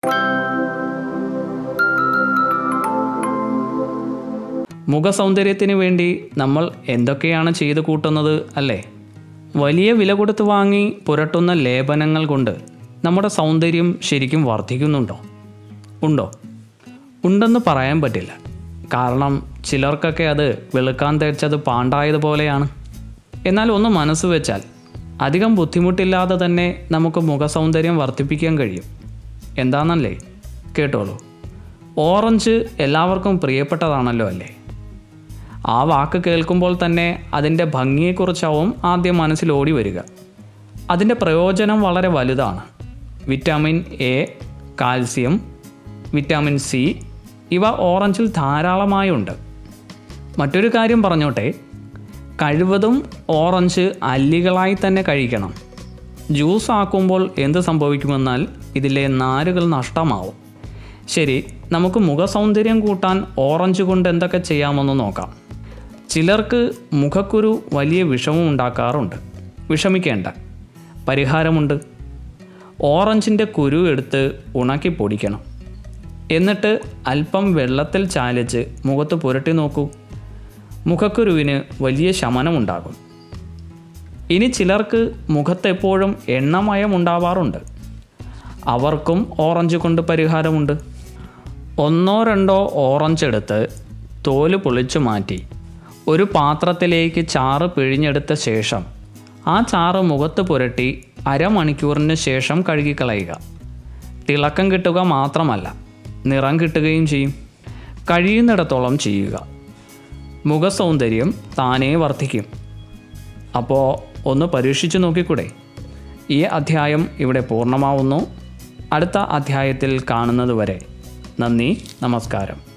മുഖസൗന്ദര്യത്തിന് വേണ്ടി നമ്മൾ എന്തൊക്കെയാണ് ചെയ്തു കൂട്ടുന്നത് അല്ലേ വലിയ വില കൊടുത്ത് വാങ്ങി പുരട്ടുന്ന ലേപനങ്ങൾ കൊണ്ട് നമ്മുടെ സൗന്ദര്യം ശരിക്കും വർദ്ധിക്കുന്നുണ്ടോ ഉണ്ടോ ഉണ്ടെന്ന് പറയാൻ പറ്റില്ല കാരണം ചിലർക്കൊക്കെ അത് വെളുക്കാൻ തേച്ചത് പാണ്ടായതുപോലെയാണ് എന്നാൽ ഒന്ന് മനസ്സ് വെച്ചാൽ അധികം ബുദ്ധിമുട്ടില്ലാതെ തന്നെ നമുക്ക് മുഖസൗന്ദര്യം വർദ്ധിപ്പിക്കാൻ കഴിയും എന്താണെന്നല്ലേ കേട്ടോളൂ ഓറഞ്ച് എല്ലാവർക്കും പ്രിയപ്പെട്ടതാണല്ലോ അല്ലേ ആ വാക്ക് കേൾക്കുമ്പോൾ തന്നെ അതിൻ്റെ ഭംഗിയെക്കുറിച്ചാവും ആദ്യം മനസ്സിൽ ഓടി വരിക അതിൻ്റെ പ്രയോജനം വളരെ വലുതാണ് vitamin A calcium vitamin C ഇവ ഓറഞ്ചിൽ ധാരാളമായുണ്ട് മറ്റൊരു കാര്യം പറഞ്ഞോട്ടെ കഴിവതും ഓറഞ്ച് അല്ലികളായി തന്നെ കഴിക്കണം ജ്യൂസ് ആക്കുമ്പോൾ എന്ത് സംഭവിക്കുമെന്നാൽ ഇതിലെ നാരുകൾ നഷ്ടമാവും ശരി നമുക്ക് മുഖസൗന്ദര്യം കൂട്ടാൻ ഓറഞ്ച് കൊണ്ട് എന്തൊക്കെ ചെയ്യാമെന്ന് നോക്കാം ചിലർക്ക് മുഖക്കുരു വലിയ വിഷമം ഉണ്ടാക്കാറുണ്ട് വിഷമിക്കേണ്ട പരിഹാരമുണ്ട് ഓറഞ്ചിൻ്റെ കുരു എടുത്ത് ഉണക്കി പൊടിക്കണം എന്നിട്ട് അല്പം വെള്ളത്തിൽ ചാലിച്ച് മുഖത്ത് പുരട്ടി നോക്കൂ മുഖക്കുരുവിന് വലിയ ശമനമുണ്ടാകും ഇനി ചിലർക്ക് മുഖത്തെപ്പോഴും എണ്ണമയം ഉണ്ടാവാറുണ്ട് അവർക്കും ഓറഞ്ച് കൊണ്ട് പരിഹാരമുണ്ട് ഒന്നോ രണ്ടോ ഓറഞ്ച് എടുത്ത് തോല് പൊളിച്ചു മാറ്റി ഒരു പാത്രത്തിലേക്ക് ചാറ് പിഴിഞ്ഞെടുത്ത ശേഷം ആ ചാറ് മുഖത്ത് പുരട്ടി അരമണിക്കൂറിന് ശേഷം കഴുകിക്കളയുക തിളക്കം കിട്ടുക മാത്രമല്ല നിറം കിട്ടുകയും ചെയ്യും കഴിയുന്നിടത്തോളം ചെയ്യുക മുഖസൗന്ദര്യം താനേ വർദ്ധിക്കും അപ്പോൾ ഒന്ന് പരീക്ഷിച്ചു നോക്കിക്കൂടെ ഈ അധ്യായം ഇവിടെ പൂർണ്ണമാവുന്നു അടുത്ത അധ്യായത്തിൽ കാണുന്നതുവരെ നന്ദി നമസ്കാരം